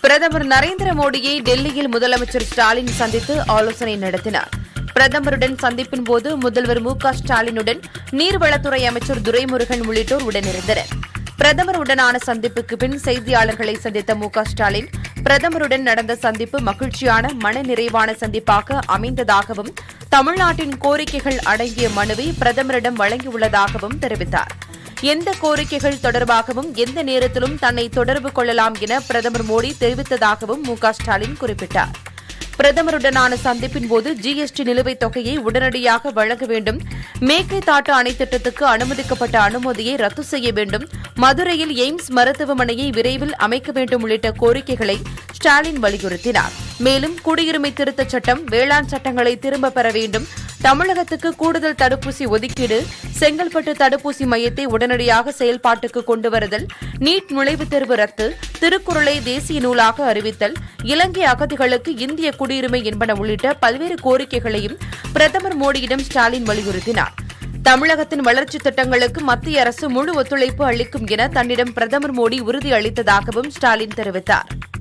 பிரதமர் நரேந்திர மோடியை டெல்லியில் முதலமைச்சர் ஸ்டாலின் சந்தித்து ஆலோசனை நடத்தினார் பிரதமருடன் சந்திப்பின் போது முதல்வர் மு க ஸ்டாலினுடன் நீர்வளத்துறை அமைச்சர் துரைமுருகன் உள்ளிட்டோர் உடனிருந்தனர் பிரதமருடனான சந்திப்புக்கு பின் செய்தியாளர்களை சந்தித்த மு க ஸ்டாலின் பிரதமருடன் நடந்த சந்திப்பு மகிழ்ச்சியான மனநிறைவான சந்திப்பாக அமைந்ததாகவும் தமிழ்நாட்டின் கோரிக்கைகள் அடங்கிய மனுவை பிரதமரிடம் வழங்கியுள்ளதாகவும் தெரிவித்தார் எந்த கோரிக்கைகள் தொடர்பாகவும் எந்த நேரத்திலும் தன்னை தொடர்பு கொள்ளலாம் என பிரதமர் மோடி தெரிவித்ததாகவும் மு க ஸ்டாலின் குறிப்பிட்டார் பிரதமருடனான சந்திப்பின் போது ஜிஎஸ்டி நிலுவைத் தொகையை உடனடியாக வழங்க வேண்டும் மேக்கை தாட்டு அணை திட்டத்துக்கு அனுமதிக்கப்பட்ட அனுமதியை ரத்து செய்ய வேண்டும் மதுரையில் எய்ம்ஸ் மருத்துவமனையை விரைவில் அமைக்க வேண்டும் உள்ளிட்ட கோரிக்கைகளை ஸ்டாலின் வலியுறுத்தினார் மேலும் குடியுரிமை திருத்தச் சட்டம் வேளாண் சட்டங்களை திரும்பப் பெற வேண்டும் தமிழகத்துக்கு கூடுதல் தடுப்பூசி ஒதுக்கீடு செங்கல்பட்டு தடுப்பூசி மையத்தை உடனடியாக செயல்பாட்டுக்கு கொண்டு வருதல் நீட் நுழைவுத் தேர்வு ரத்து திருக்குறளை தேசிய நூலாக அறிவித்தல் இலங்கை அகதிகளுக்கு இந்திய குடியுரிமை என்பன உள்ளிட்ட பல்வேறு கோரிக்கைகளையும் பிரதமர் மோடியிடம் ஸ்டாலின் வலியுறுத்தினார் தமிழகத்தின் வளர்ச்சித் திட்டங்களுக்கு மத்திய அரசு முழு ஒத்துழைப்பு அளிக்கும் என தன்னிடம் பிரதமர் மோடி உறுதியளித்ததாகவும் ஸ்டாலின் தெரிவித்தார்